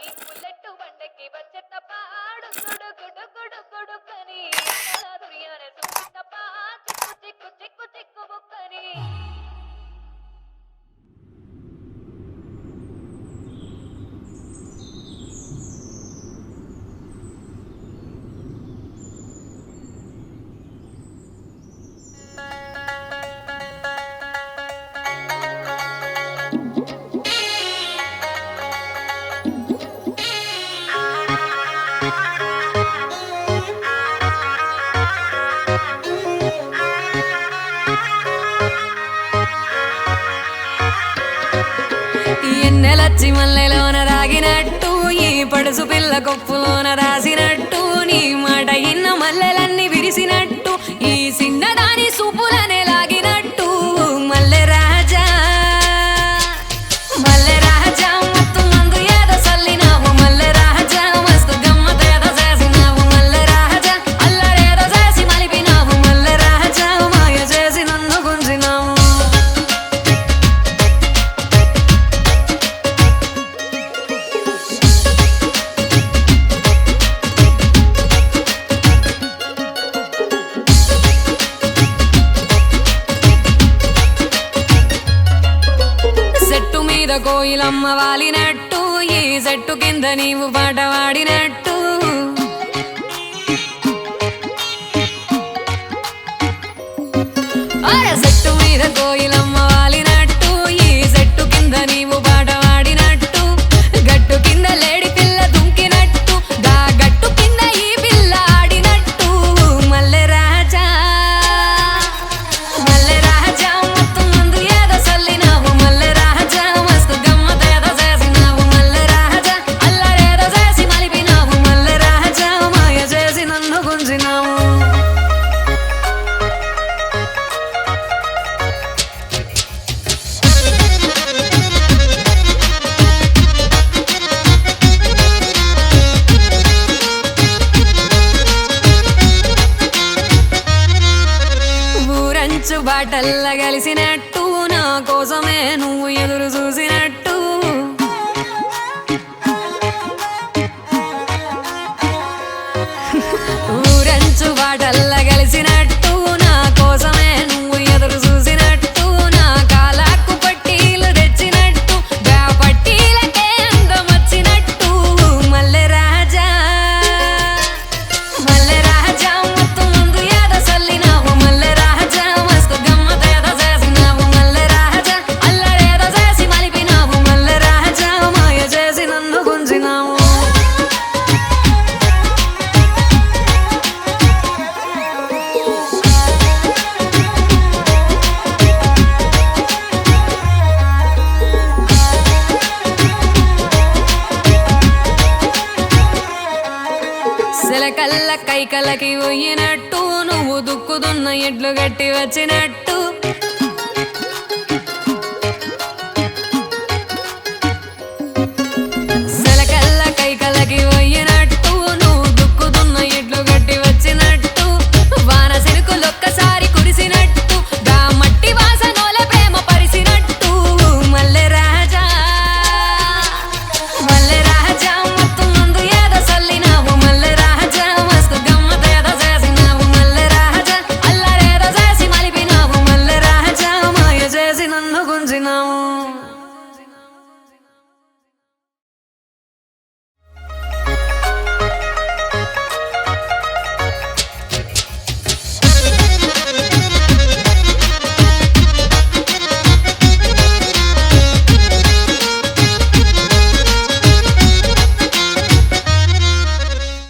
నీ బుల్లెట్ బండకి వచ్చేట పాడు గుడు గుడు గుడు గుడుకని అలా దుర్యానే చూపిస్తప్ప చిక్కు చిక్కు చిక్కు చిక్కు బుక్కని ఎన్నెలచ్చి మల్లెలోన రాగినట్టు ఈ పడుసు పిల్ల కొప్పులోన రాసినట్టు నీ మాట ఇన్న మల్లెలన్నీ విరిసినట్టు ఈ చిన్నదాని సూపులనే లాగినట్టు మల్లె రాజా మల్లె రాజా మత్తు మందు ఏదో సల్లినావు మల్లె రాజా మస్తు గమ్మత ఏదో చేసినావు మల్లె రాజా అల్లరేదో చేసి మలిపినావు మల్లె రాజా మాయ చేసి నన్ను గుంజినావు చెట్టు మీద కోయిలమ్మ వాలినట్టు ఈ చెట్టు కింద నీవు పాట వాడినట్టు అరే చెట్టు మీద కోయిలమ్మ వాలినట్టు ఈ చెట్టు కింద నీవు పాట వాడినట్టు గట్టు కింద లేడి పిల్ల దుంకినట్టు దా గట్టు కింద ఈ పిల్ల ఆడినట్టు మల్లె రాజా మల్లె రాజా మత్తు మందు ఏదో సల్లినావు మల్లె రాజా మస్తు గమ్మత ఏదో చేసినావు మల్లె రాజా అల్లరేదో చేసి మలిపినావు మల్లె రాజా మాయ చేసి నన్ను గుంజినావు ఊరంచు బాటల్ల కలిసినట్టు నా కోసమే నువ్వు ఎదురు చూసినట్టు ఊరంచు బాటల్ల కలిసినట్టు నా కోసమే నువ్వు ఎదురు చూసినట్టు నా కాలాకు పట్టీలు తెచ్చినట్టు గా పట్టీలకే అందం వచ్చినట్టు మల్లె రాజా మల్లె రాజా మత్తు ముందు ఏదో సల్లినావు మల్లె రాజా మస్తు గమ్మత ఏదో చేసినావు మల్లె రాజా అల్లరేదో చేసి మలిపినావు మల్లె రాజా మాయ చేసి నన్ను గుంజినావు సెలకల్ల కైకలకి పోయినట్టు నువ్వు దుక్కుదున్న ఎడ్లు గట్టి వచ్చినట్టు